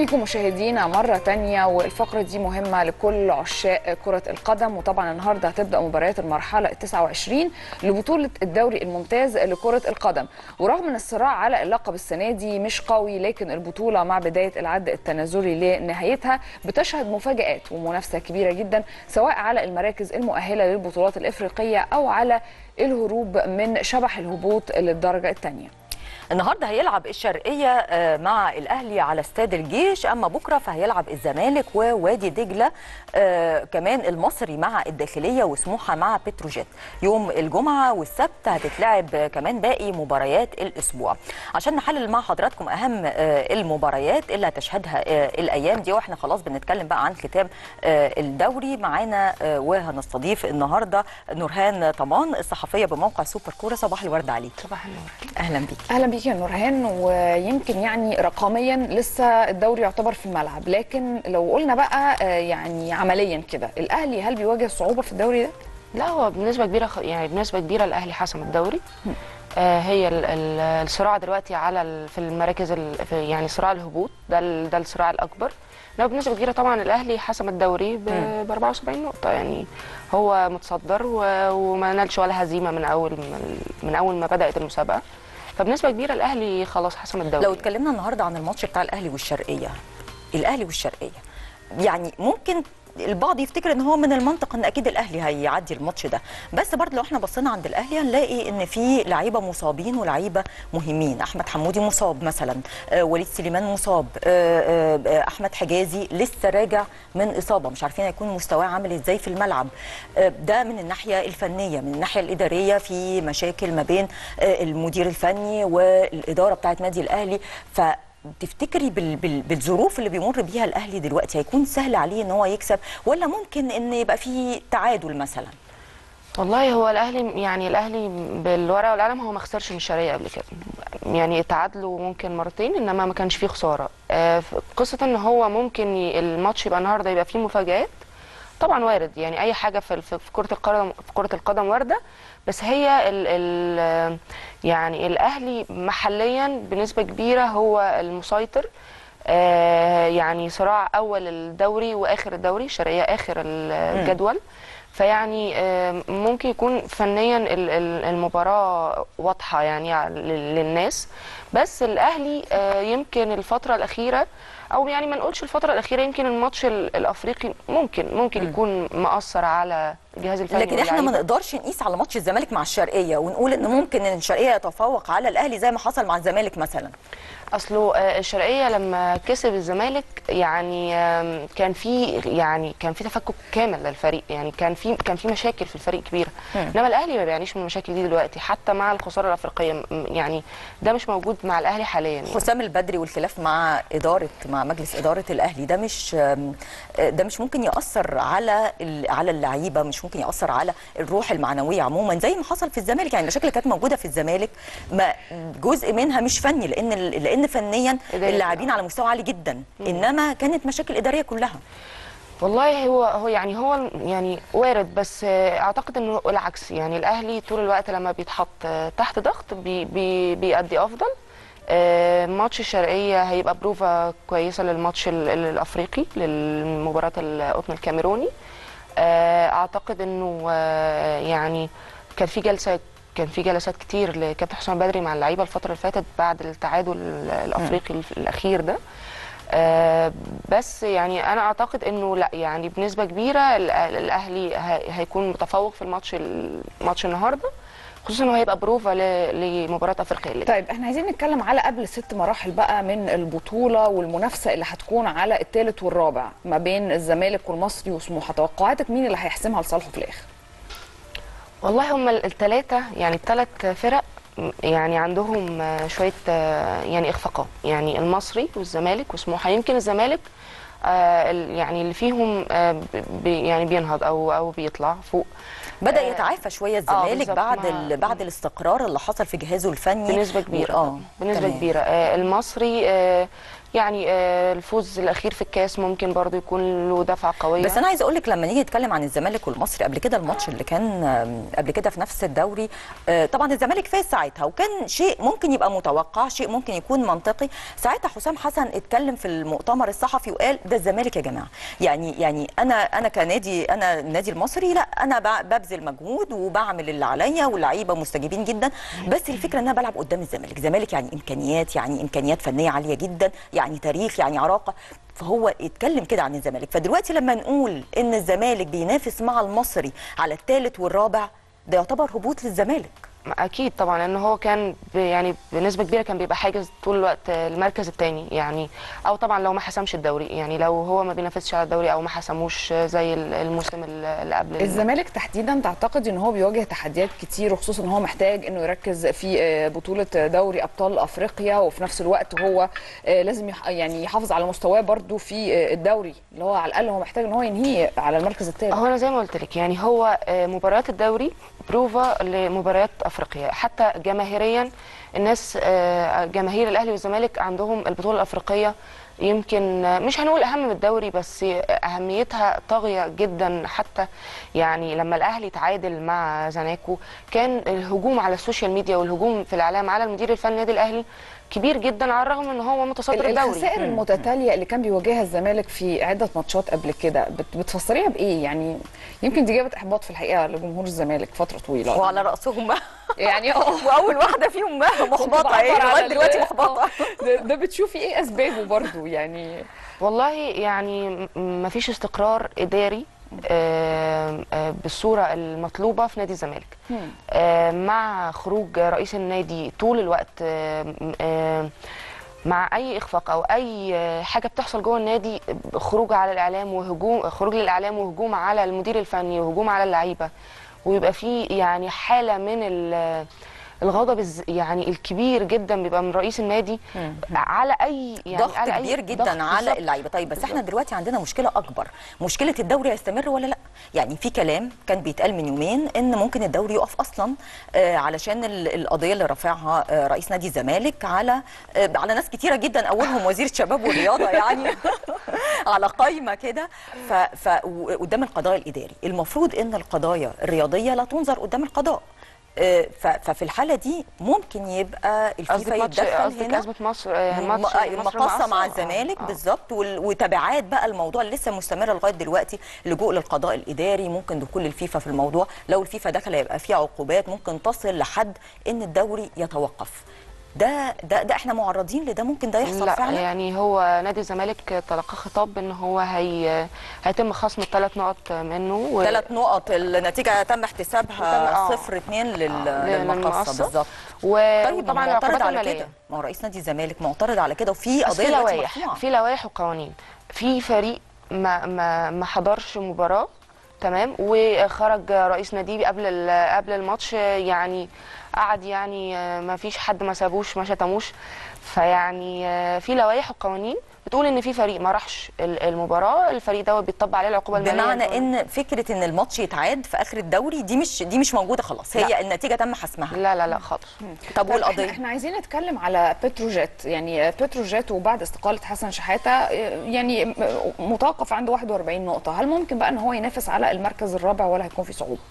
بكم مشاهدينا مرة تانية والفقرة دي مهمة لكل عشاق كرة القدم وطبعا النهاردة هتبدأ مباريات المرحلة ال 29 لبطولة الدوري الممتاز لكرة القدم ورغم ان الصراع على اللقب السنة دي مش قوي لكن البطولة مع بداية العد التنازلي لنهايتها بتشهد مفاجآت ومنافسة كبيرة جدا سواء على المراكز المؤهلة للبطولات الإفريقية أو على الهروب من شبح الهبوط للدرجة الثانية النهارده هيلعب الشرقيه آه، مع الاهلي على استاد الجيش اما بكره فهيلعب الزمالك ووادي دجله آه، كمان المصري مع الداخليه وسموحه مع بتروجيت يوم الجمعه والسبت هتتلعب آه، كمان باقي مباريات الاسبوع عشان نحلل مع حضراتكم اهم آه، المباريات اللي هتشهدها آه، الايام دي واحنا خلاص بنتكلم بقى عن ختام آه، الدوري معانا آه، وهنستضيف النهارده نورهان طمان الصحفيه بموقع سوبر كوره صباح الورد عليك صباح النور اهلا بيك اهلا بيك يا نورهان ويمكن يعني رقميا لسه الدوري يعتبر في الملعب لكن لو قلنا بقى آه، يعني عمليا كده الاهلي هل بيواجه صعوبه في الدوري ده؟ لا هو بنسبه كبيره خ- يعني بنسبه كبيره الاهلي حسم الدوري آه هي ال- ال- الصراع دلوقتي على ال- في المراكز ال- في يعني صراع الهبوط ده ال- ده الصراع الاكبر لو بنسبه كبيره طبعا الاهلي حسم الدوري ب 74 نقطه يعني هو متصدر و- وما نالش ولا هزيمه من اول من, من اول ما بدات المسابقه فبنسبه كبيره الاهلي خلاص حسم الدوري لو اتكلمنا النهارده عن الماتش بتاع الاهلي والشرقيه الاهلي والشرقيه يعني ممكن البعض يفتكر ان هو من المنطق ان اكيد الاهلي هيعدي الماتش ده بس برضه لو احنا بصينا عند الاهلي هنلاقي ان في لعيبه مصابين ولعيبه مهمين احمد حمودي مصاب مثلا آه وليد سليمان مصاب آه آه احمد حجازي لسه راجع من اصابه مش عارفين هيكون مستواه عامل ازاي في الملعب آه ده من الناحيه الفنيه من الناحيه الاداريه في مشاكل ما بين آه المدير الفني والاداره بتاعه نادي الاهلي ف تفتكري بال بال بالظروف اللي بيمر بيها الاهلي دلوقتي هيكون سهل عليه ان هو يكسب ولا ممكن ان يبقى في تعادل مثلا والله هو الاهلي يعني الاهلي بالورقه والقلم هو ما خسرش من الشرقيه قبل كده يعني تعادلوا ممكن مرتين انما ما كانش فيه خساره آه، ف- قصه ان هو ممكن ي- الماتش يبقى النهارده يبقى فيه مفاجات طبعا وارد يعني اي حاجه في في في كره القدم في كره القدم وارده بس هي ال ال يعني الاهلي محليا بنسبه كبيره هو المسيطر آه، يعني صراع اول الدوري واخر الدوري الشرقيه اخر ال- الجدول فيعني آه، ممكن يكون فنيا ال- ال- المباراه واضحه يعني ع- لل- للناس بس الاهلي آه، يمكن الفتره الاخيره او يعني ما نقولش الفتره الاخيره يمكن الماتش ال- الافريقي ممكن ممكن يكون مأثر على الجهاز الفني لكن احنا ما واللعيبة. نقدرش نقيس على ماتش الزمالك مع الشرقيه ونقول ان ممكن ان الشرقيه يتفوق على الاهلي زي ما حصل مع الزمالك مثلا اصله آه، الشرقيه لما كسب الزمالك يعني آم، كان في يعني كان في تفكك كامل للفريق يعني كان في كان في مشاكل في الفريق كبيره انما الاهلي ما بيعانيش من المشاكل دي دلوقتي حتى مع الخساره الافريقيه م- يعني ده مش موجود مع الاهلي حاليا يعني. حسام البدري والخلاف مع اداره مع مجلس اداره الاهلي ده مش ده مش ممكن ياثر على ال- على اللعيبه مش ممكن ياثر على الروح المعنويه عموما زي ما حصل في الزمالك يعني المشاكل اللي كانت موجوده في الزمالك ما جزء منها مش فني لان ال- لان فنيا إداري. اللاعبين على مستوى عالي جدا انما كانت مشاكل اداريه كلها والله هو هو يعني هو يعني وارد بس آه، اعتقد انه العكس يعني الاهلي طول الوقت لما بيتحط آه، تحت ضغط بي بي بيأدي افضل آه، ماتش الشرقيه هيبقى بروفا كويسه للماتش ال- ال- الافريقي للمباراه القطن الكاميروني آه، اعتقد انه آه، يعني كان في جلسه كان في جلسات كتير لكابتن حسام بدري مع اللعيبه الفتره اللي فاتت بعد التعادل الافريقي الف- الاخير ده آه، بس يعني انا اعتقد انه لا يعني بنسبه كبيره ال- الاهلي هي- هيكون متفوق في الماتش الماتش النهارده خصوصا انه هيبقى بروفا ل- لمباراه افريقيا اللي طيب احنا عايزين نتكلم على قبل ست مراحل بقى من البطوله والمنافسه اللي هتكون على الثالث والرابع ما بين الزمالك والمصري وسموحه توقعاتك مين اللي هيحسمها لصالحه في الاخر؟ والله هم الثلاثة يعني الثلاث فرق م- يعني عندهم آه، شوية آه، يعني إخفاقات يعني المصري والزمالك وسموحة يمكن الزمالك آه، ال- يعني اللي فيهم آه، ب- بي يعني بينهض أو أو بيطلع فوق بدا آه، يتعافى شويه الزمالك بالظبط، بعد مع- ال... بعد الاستقرار اللي حصل في جهازه الفني بنسبة كبيرة اه بنسبة تمام. كبيرة آه، المصري آه، يعني آه، الفوز الاخير في الكاس ممكن برضو يكون له دفعه قويه بس انا عايزه اقول لك لما نيجي نتكلم عن الزمالك والمصري قبل كده الماتش اللي كان آم، قبل كده في نفس الدوري آه، طبعا الزمالك فاز ساعتها وكان شيء ممكن يبقى متوقع شيء ممكن يكون منطقي ساعتها حسام حسن اتكلم في المؤتمر الصحفي وقال ده الزمالك يا جماعه يعني يعني انا انا كنادي انا النادي المصري لا انا ب- ببذل مجهود وبعمل اللي عليا واللعيبه مستجيبين جدا بس الفكره ان انا بلعب قدام الزمالك الزمالك يعني امكانيات يعني امكانيات فنيه عاليه جدا يعني تاريخ يعني عراقه فهو اتكلم كده عن الزمالك فدلوقتي لما نقول ان الزمالك بينافس مع المصري على الثالث والرابع ده يعتبر هبوط للزمالك اكيد طبعا لان هو كان ب- يعني بنسبه كبيره كان بيبقى حاجز طول الوقت المركز الثاني يعني او طبعا لو ما حسمش الدوري يعني لو هو ما بينافسش على الدوري او ما حسموش زي ال- الموسم اللي قبل ال- الزمالك تحديدا تعتقد ان هو بيواجه تحديات كتير وخصوصا ان هو محتاج انه يركز في آه، بطوله دوري ابطال افريقيا وفي نفس الوقت هو آه، لازم يح- يعني يحافظ على مستواه برده في آه، الدوري اللي هو على الاقل هو محتاج ان هو ينهيه على المركز الثالث هو انا زي ما قلت لك يعني هو آه، مباريات الدوري بروفا لمباريات افريقيا حتى جماهيريا الناس آه، جماهير الاهلي والزمالك عندهم البطوله الافريقيه يمكن آه، مش هنقول اهم من الدوري بس اهميتها طاغيه جدا حتى يعني لما الاهلي تعادل مع زناكو كان الهجوم على السوشيال ميديا والهجوم في الاعلام على المدير الفني النادي الاهلي كبير جدا على الرغم ان هو متصدر الدوري الخسائر المتتاليه اللي كان بيواجهها الزمالك في عده ماتشات قبل كده بت- بتفسريها بايه يعني يمكن دي جابت احباط في الحقيقه لجمهور الزمالك فتره طويله وعلى راسهم يعني اه واول واحده فيهم محبطه بعبر ايه على لغايه ال- دلوقتي محبطه آه، ده, ده بتشوفي ايه اسبابه برضو يعني والله يعني ما فيش استقرار اداري آه، آه، بالصوره المطلوبه في نادي الزمالك آه، مع خروج رئيس النادي طول الوقت آه، آه، مع اي اخفاق او اي آه، حاجه بتحصل جوه النادي خروج على الاعلام وهجوم خروج للاعلام وهجوم على المدير الفني وهجوم على اللعيبه ويبقى في يعني حاله من ال- الغضب الز- يعني الكبير جدا بيبقى من رئيس النادي على اي يعني ضغط على أي كبير ضغط جدا على بالظبط. اللعيبه طيب بس احنا بالظبط. دلوقتي عندنا مشكله اكبر مشكله الدوري هيستمر ولا لا يعني في كلام كان بيتقال من يومين ان ممكن الدوري يقف اصلا آه علشان ال- القضيه اللي رافعها آه رئيس نادي الزمالك على آه على ناس كتيره جدا اولهم وزير الشباب والرياضه يعني على قايمه كده ف, ف و- قدام القضاء الاداري المفروض ان القضايا الرياضيه لا تنظر قدام القضاء آه، ف- ففي الحاله دي ممكن يبقى الفيفا قصدك ماتش يتدخل قصدك هنا ازمه مصر آه، م- ماتش م- مصر المقاصه مع أصل- آه، الزمالك آه. بالظبط وال- وتبعات بقى الموضوع اللي لسه مستمره لغايه دلوقتي لجوء للقضاء الاداري ممكن دخول الفيفا في الموضوع لو الفيفا دخل هيبقى فيه عقوبات ممكن تصل لحد ان الدوري يتوقف ده ده ده احنا معرضين لده ممكن ده يحصل لا فعلا يعني هو نادي الزمالك تلقى خطاب ان هو هي هيتم خصم الثلاث نقط منه و- ثلاث نقط النتيجه تم تم- احتسابها آه. صفر اتنين لل- آه، للمقصه للمقصة. بالظبط و- طيب وطبعا طبعا معترض العقوبات على الماليه كده ما هو رئيس نادي الزمالك معترض على كده وفي بس قضيه في دلوقتي لوائح مرفوعة. في لوائح وقوانين في فريق ما ما ما حضرش مباراه تمام وخرج رئيس ناديه قبل ال- قبل الماتش يعني قعد يعني ما فيش حد ما سابوش ما شتموش فيعني في لوائح وقوانين بتقول ان في فريق ما راحش ال- المباراه الفريق دوت بيطبق عليه العقوبه الماليه بمعنى ان فكره ان الماتش يتعاد في اخر الدوري دي مش دي مش موجوده خلاص هي لا. النتيجه تم حسمها لا لا لا خالص طب طيب احنا, والقضيه احنا عايزين نتكلم على بتروجيت يعني بتروجيت وبعد استقاله حسن شحاته يعني متوقف عنده 41 نقطه هل ممكن بقى ان هو ينافس على المركز الرابع ولا هيكون في صعوبه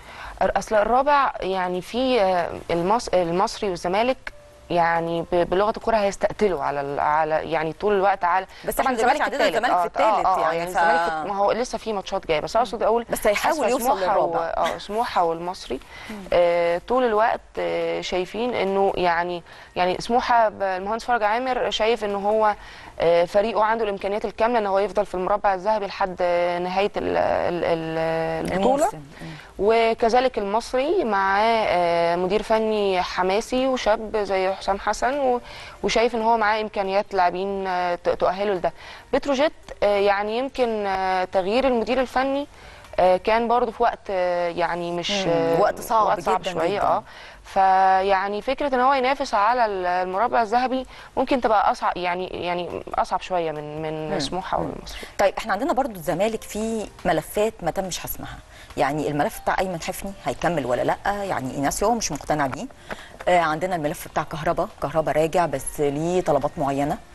اصل الرابع يعني في آه، المص... المصري والزمالك يعني ب- بلغه الكره هيستقتلوا على ال... على يعني طول الوقت على بس إحنا دلوقتي عندنا التالت. الزمالك في التالت آه آه يعني يعني ف- الزمالك في... ما هو لسه في ماتشات جايه بس اقصد اقول بس هيحاول حاسة يوصل سموحة و... للرابع. اه سموحه والمصري آه طول الوقت آه شايفين انه يعني يعني سموحه ب- المهندس فرج عامر شايف ان هو آه فريقه عنده الامكانيات الكامله ان هو يفضل في المربع الذهبي لحد آه، نهايه ال... ال... ال... البطوله الموسم. وكذلك المصري معاه آه، مدير فني حماسي وشاب زي حسام حسن و- وشايف ان هو معاه امكانيات لاعبين آه، ت- تؤهله لده بتروجيت آه، يعني يمكن آه، تغيير المدير الفني آه، كان برضه في وقت آه، يعني مش مم، آه، وقت صعب وقت صعب جداً شويه جداً. اه فيعني فكره ان هو ينافس على ال- المربع الذهبي ممكن تبقى اصعب يعني يعني اصعب شويه من من سموحه والمصري طيب احنا عندنا برضو الزمالك في ملفات ما تمش حسمها يعني الملف بتاع ايمن حفني هيكمل ولا لا يعني ايناسيو مش مقتنع بيه آه عندنا الملف بتاع كهربا كهربا راجع بس ليه طلبات معينه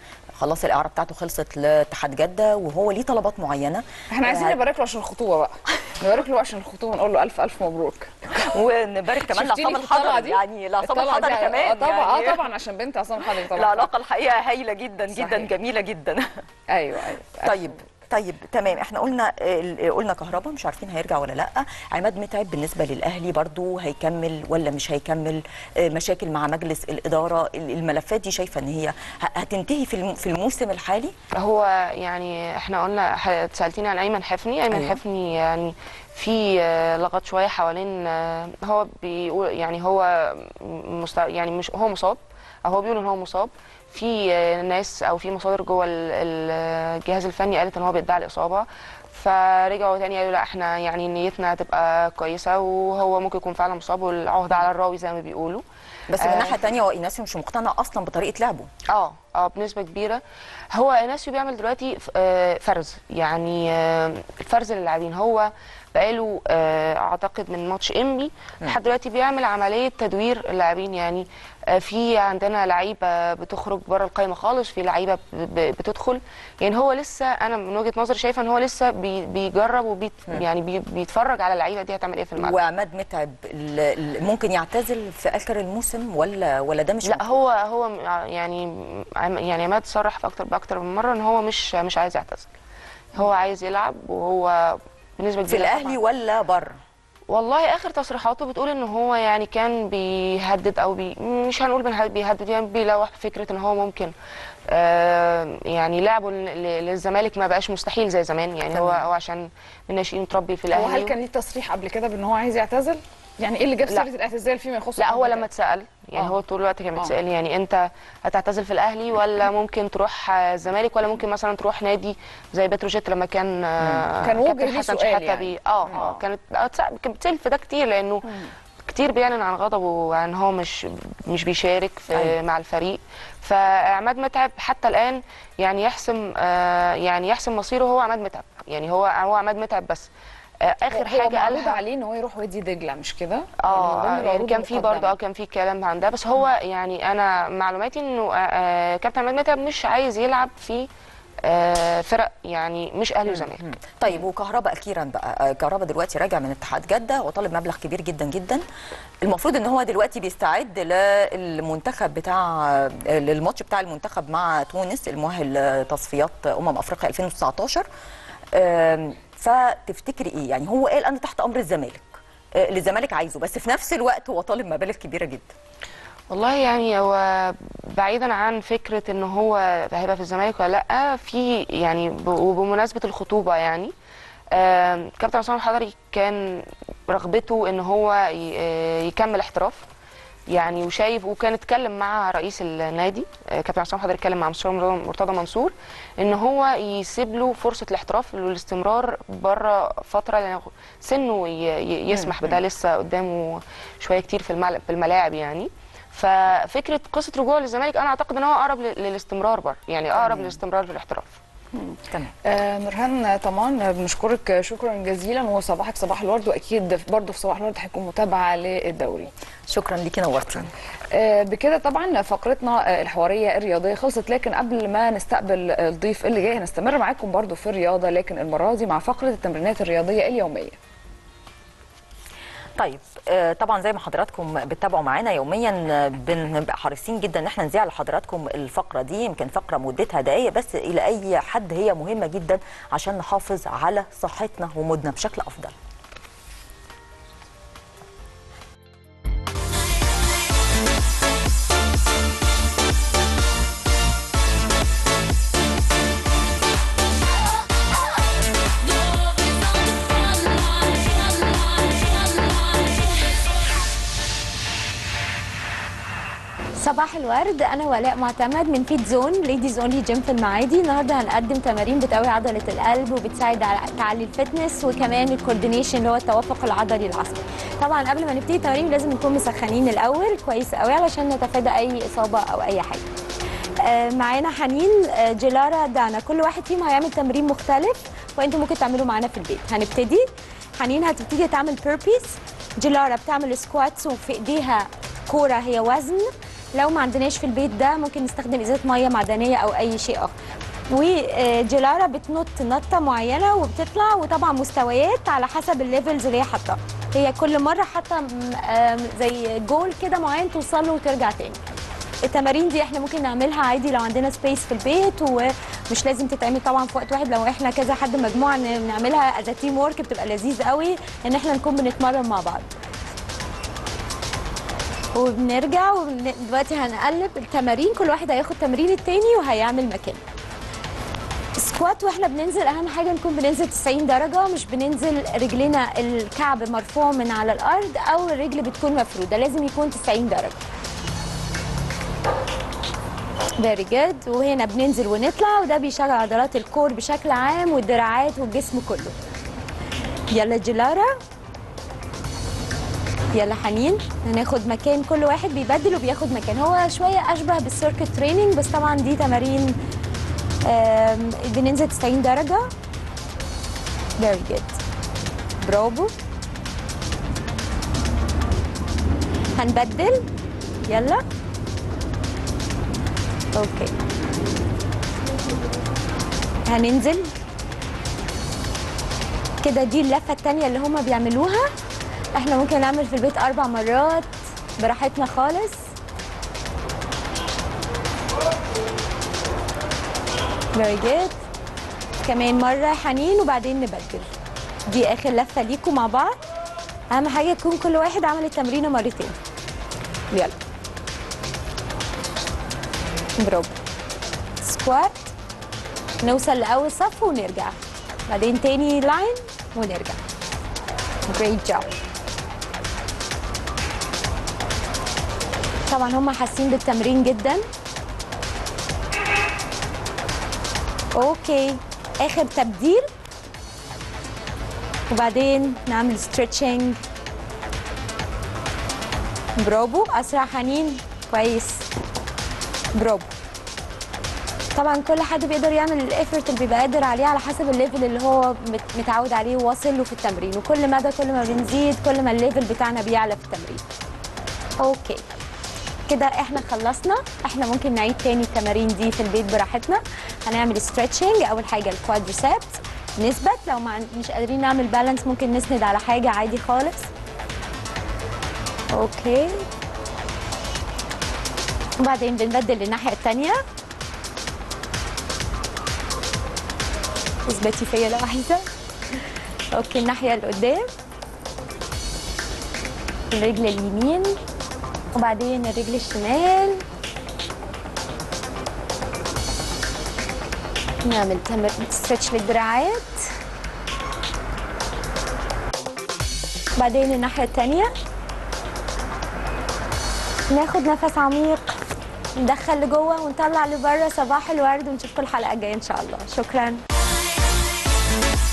خلاص الاعاره بتاعته خلصت لاتحاد جده وهو ليه طلبات معينه احنا عايزين آه، نبارك له عشان الخطوبه بقى نبارك له عشان الخطوبه ونقول له الف الف مبروك ونبارك كمان شفتيني لعصام في الطلعة الحضري دي؟ يعني لعصام الطلعة الحضري دي- كمان اه طبعا يعني اه طبعا عشان بنت عصام الحضري طبعا العلاقه الحقيقه هايله جدا جدا صحيح. جميله جدا ايوه ايوه طيب طيب تمام احنا قلنا ال- قلنا كهربا مش عارفين هيرجع ولا لا عماد متعب بالنسبه للاهلي برضو هيكمل ولا مش هيكمل آه، مشاكل مع مجلس الاداره ال- الملفات دي شايفه ان هي ه- هتنتهي في الم- في الموسم الحالي هو يعني احنا قلنا ح- سالتيني عن ايمن حفني ايمن أيوة. حفني يعني في آه، لغط شويه حوالين آه، هو بيقول يعني هو مست... يعني مش هو مصاب او هو بيقول ان هو مصاب في آه، ناس او في مصادر جوه ال- ال- الجهاز الفني قالت ان هو بيدعي الاصابه فرجعوا تاني قالوا لا احنا يعني نيتنا هتبقى كويسه وهو ممكن يكون فعلا مصاب والعهده على الراوي زي ما بيقولوا بس من آه. ناحيه تانية هو ايناسيو مش مقتنع اصلا بطريقه لعبه اه اه بنسبه كبيره هو اناسيو بيعمل دلوقتي ف- آه، فرز يعني آه، الفرز للاعبين هو بقاله آه، اعتقد من ماتش انبي لحد دلوقتي بيعمل عمليه تدوير اللاعبين يعني آه، في عندنا لعيبه بتخرج بره القايمه خالص في لعيبه ب- ب- بتدخل يعني هو لسه انا من وجهه نظري شايفه ان هو لسه بي- بيجرب وبيت يعني بي- بيتفرج على اللعيبه دي هتعمل ايه في الملعب وعماد متعب ال- ال- ممكن يعتزل في اخر الموسم ولا ولا ده مش لا ممكن؟ هو هو م- يعني عم- يعني عماد صرح في اكتر باكتر من مره ان هو مش مش عايز يعتزل هو عايز يلعب وهو بنسبه في كبيره الاهلي طبعاً. ولا بره والله اخر تصريحاته بتقول ان هو يعني كان بيهدد او بي مش هنقول بنه- بيهدد يعني بيلوح فكره ان هو ممكن آه يعني لعبه ل- ل- للزمالك ما بقاش مستحيل زي زمان يعني هو تمام. هو عشان الناشئين متربي في هو الاهلي هل كان ليه تصريح قبل كده بان هو عايز يعتزل؟ يعني ايه اللي جاب لا. سيره الاعتزال فيما يخص لا هو عماد لما اتسال يعني آه. هو طول الوقت كان آه. بيتسال يعني انت هتعتزل في الاهلي ولا ممكن تروح آه، الزمالك ولا ممكن مثلا تروح نادي زي بتروجيت لما كان آه، كان وجه كابتن ليه حسن سؤال شحاته يعني. بي اه اه كانت آه، اتسأل- كان بتسال في ده كتير لانه كتير بيعلن عن غضبه وعن هو مش مش بيشارك في أيوة. مع الفريق فعماد متعب حتى الان يعني يحسم آه يعني يحسم مصيره هو عماد متعب يعني هو هو عماد متعب بس آه اخر هو حاجه معروض قالها عليه ان هو يروح وادي دجله مش كده؟ اه من ضمن يعني العروض كان في المقدمة. برضه اه كان في كلام عن ده بس هو يعني انا معلوماتي انه آه، آه، كابتن عماد متعب مش عايز يلعب في آه، فرق يعني مش اهلي وزمالك طيب وكهرباء اخيرا بقى آه، كهرباء دلوقتي راجع من اتحاد جده وطالب مبلغ كبير جدا جدا المفروض ان هو دلوقتي بيستعد للمنتخب بتاع آه، للماتش بتاع المنتخب مع تونس المؤهل لتصفيات امم افريقيا 2019 آم، فتفتكري ايه يعني هو قال انا تحت امر الزمالك آه، اللي الزمالك عايزه بس في نفس الوقت هو طالب مبالغ كبيره جدا والله يعني هو بعيدا عن فكره ان هو هيبقى في الزمالك ولا لا في يعني ب- وبمناسبه الخطوبه يعني آم، كابتن عصام الحضري كان رغبته ان هو ي- آه، يكمل احتراف يعني وشايف وكان اتكلم مع رئيس النادي آه، كابتن عصام الحضري اتكلم مع مستشار مرتضى منصور ان هو يسيب له فرصه الاحتراف والاستمرار بره فتره لأن سنه ي- ي- يسمح بده لسه قدامه شويه كتير في الملعب في الملاعب يعني ففكره قصه رجوعه للزمالك انا اعتقد ان هو اقرب لل- للاستمرار بره يعني اقرب للاستمرار في الاحتراف تمام آه نورهان طبعا بنشكرك شكرا جزيلا وصباحك صباح الورد واكيد برضه في صباح الورد هيكون متابعه للدوري شكرا ليكي نورتينا آه، بكده طبعا فقرتنا آه، الحواريه الرياضيه خلصت لكن قبل ما نستقبل الضيف اللي جاي هنستمر معاكم برضو في الرياضه لكن المره دي مع فقره التمرينات الرياضيه اليوميه طيب آه، طبعا زي ما حضراتكم بتتابعوا معانا يوميا آه، بنبقى حريصين جدا ان احنا نذيع لحضراتكم الفقره دي يمكن فقره مدتها دقائق بس الى اي حد هي مهمه جدا عشان نحافظ على صحتنا ومودنا بشكل افضل صباح الورد انا ولاء معتمد من فيت زون ليديز اونلي جيم في المعادي النهارده هنقدم تمارين بتقوي عضله القلب وبتساعد على تعلي الفتنس وكمان الكوردينيشن اللي هو التوافق العضلي العصبي طبعا قبل ما نبتدي التمارين لازم نكون مسخنين الاول كويس قوي علشان نتفادى اي اصابه او اي حاجه آه، معانا حنين آه، جيلارا دانا كل واحد فيهم هيعمل تمرين مختلف وانتم ممكن تعملوا معانا في البيت هنبتدي حنين هتبتدي تعمل بيربيس جيلارا بتعمل سكواتس وفي ايديها كوره هي وزن لو ما عندناش في البيت ده ممكن نستخدم ازازه ميه معدنيه او اي شيء اخر وجلارة بتنط نطة معينة وبتطلع وطبعا مستويات على حسب الليفلز اللي هي حاطاه هي كل مرة حاطة م- آم زي جول كده معين توصل له وترجع تاني التمارين دي احنا ممكن نعملها عادي لو عندنا سبيس في البيت ومش لازم تتعمل طبعا في وقت واحد لو احنا كذا حد مجموعه ن- نعملها از تيم ورك بتبقى لذيذ قوي ان احنا نكون بنتمرن مع بعض وبنرجع ودلوقتي هنقلب التمارين كل واحد هياخد تمرين التاني وهيعمل مكانه سكوات واحنا بننزل اهم حاجه نكون بننزل 90 درجه مش بننزل رجلنا الكعب مرفوع من على الارض او الرجل بتكون مفروده لازم يكون 90 درجه فيري جود وهنا بننزل ونطلع وده بيشغل عضلات الكور بشكل عام والدراعات والجسم كله يلا جلارة يلا حنين هناخد مكان كل واحد بيبدل وبياخد مكان هو شوية أشبه بالسيركت تريننج بس طبعا دي تمارين آم، بننزل 90 درجة فيري جود برافو هنبدل يلا اوكي هننزل كده دي اللفه التانية اللي هما بيعملوها احنا ممكن نعمل في البيت اربع مرات براحتنا خالص very good كمان مرة حنين وبعدين نبدل دي اخر لفة ليكم مع بعض اهم حاجة يكون كل واحد عمل التمرينة مرتين يلا برافو سكوات نوصل لأول صف ونرجع بعدين تاني لاين ونرجع great job طبعا هم حاسين بالتمرين جدا اوكي اخر تبديل وبعدين نعمل stretching برافو اسرع حنين كويس برافو طبعا كل حد بيقدر يعمل الافورت اللي بيبقى قادر عليه على حسب الليفل اللي هو مت- متعود عليه وواصل له في التمرين وكل مدى كل ما بنزيد كل ما الليفل بتاعنا بيعلى في التمرين اوكي كده احنا خلصنا احنا ممكن نعيد تاني التمارين دي في البيت براحتنا هنعمل ستريتشنج اول حاجه الكوادريسبس نثبت لو ما عن- مش قادرين نعمل بالانس ممكن نسند على حاجه عادي خالص اوكي وبعدين بنبدل للناحيه التانيه اثبتي فيا لو عايزه اوكي الناحيه اللي قدام الرجل اليمين وبعدين الرجل الشمال نعمل تمر ستريتش للدراعات بعدين الناحيه التانيه ناخد نفس عميق ندخل لجوه ونطلع لبره صباح الورد ونشوفكم الحلقه الجايه ان شاء الله شكرا